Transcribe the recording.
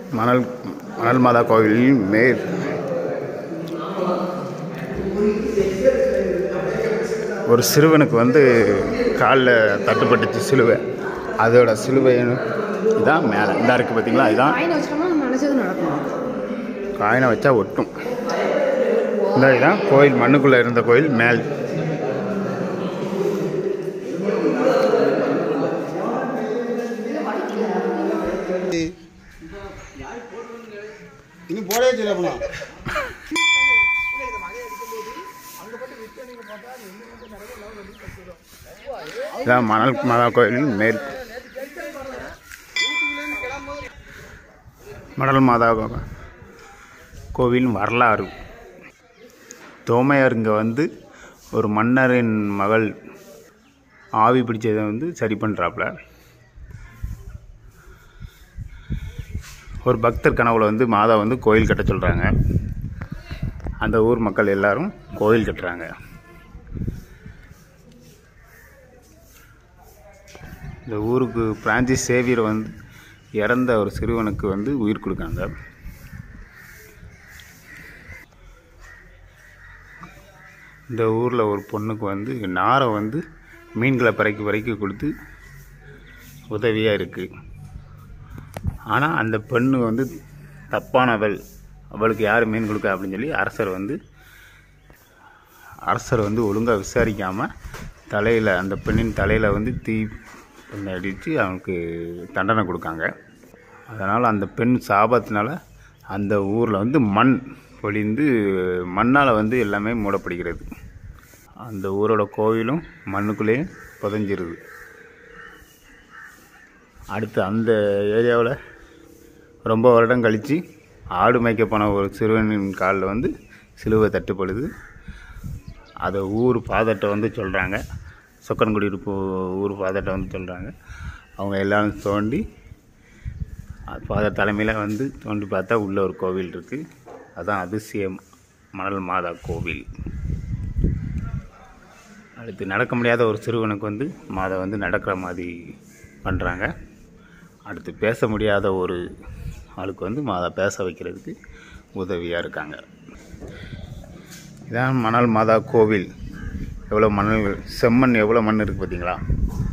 மணல் மணல் மாதா கோவிலின் மேல் ஒரு சிறுவனுக்கு வந்து காலில் தட்டுப்பட்டுச்சு சிலுவை அதோட சிலுவை இதான் மேலே இந்த இருக்குது பார்த்தீங்களா இதான் காயினை வச்சோம்னா நம்ம நினச்சது நடக்கும் காயினை வச்சா ஒட்டும் இந்த இதான் கோயில் மண்ணுக்குள்ளே இருந்த கோயில் மேல் இன்னும் போடவே சொல்ல போனோம் இதான் மணல் மாதா கோயிலின் மேல் மணல் மாதா கோ- கோவிலின் வரலாறு தோமையார் இங்கே வந்து ஒரு மன்னரின் மகள் ஆவி பிடிச்சதை வந்து சரி பண்ணுறாப்புல ஒரு பக்தர் கனவுல வந்து மாதா வந்து கோயில் கட்ட சொல்கிறாங்க அந்த ஊர் மக்கள் எல்லாரும் கோயில் கட்டுறாங்க இந்த ஊருக்கு பிரான்சிஸ் சேவியர் வந்து இறந்த ஒரு சிறுவனுக்கு வந்து உயிர் கொடுக்காங்க இந்த ஊரில் ஒரு பொண்ணுக்கு வந்து நாரை வந்து மீன்களை பறக்கி பறக்கி கொடுத்து உதவியாக இருக்குது ஆனால் அந்த பெண்ணு வந்து தப்பானவள் அவளுக்கு யார் மீன் கொடுக்க அப்படின்னு சொல்லி அரசர் வந்து அரசர் வந்து ஒழுங்காக விசாரிக்காமல் தலையில் அந்த பெண்ணின் தலையில் வந்து தீ பண்ணி அடித்து அவனுக்கு தண்டனை கொடுக்காங்க அதனால் அந்த பெண் சாபத்தினால அந்த ஊரில் வந்து மண் பொழிந்து மண்ணால் வந்து எல்லாமே மூடப்படுகிறது அந்த ஊரோட கோவிலும் மண்ணுக்குள்ளேயே புதஞ்சிருது அடுத்து அந்த ஏரியாவில் ரொம்ப வருடம் கழித்து ஆடு மேய்க்க போன ஒரு சிறுவனின் காலில் வந்து சிலுவை தட்டுப்படுது அதை ஊர் பாதட்டை வந்து சொல்கிறாங்க சொக்கன்குடியிருப்பு ஊர் பாதட்டை வந்து சொல்கிறாங்க அவங்க எல்லாரும் தோண்டி ஃபாதர் தலைமையில் வந்து தோண்டி பார்த்தா உள்ள ஒரு கோவில் இருக்குது அதான் அதிசயம் மணல் மாதா கோவில் அடுத்து நடக்க முடியாத ஒரு சிறுவனுக்கு வந்து மாதா வந்து நடக்கிற மாதிரி பண்ணுறாங்க அடுத்து பேச முடியாத ஒரு ஆளுக்கு வந்து மாதா பேச வைக்கிறதுக்கு உதவியாக இருக்காங்க இதான் மணல் மாதா கோவில் எவ்வளோ மணல் செம்மண் எவ்வளோ மண் இருக்குது பார்த்தீங்களா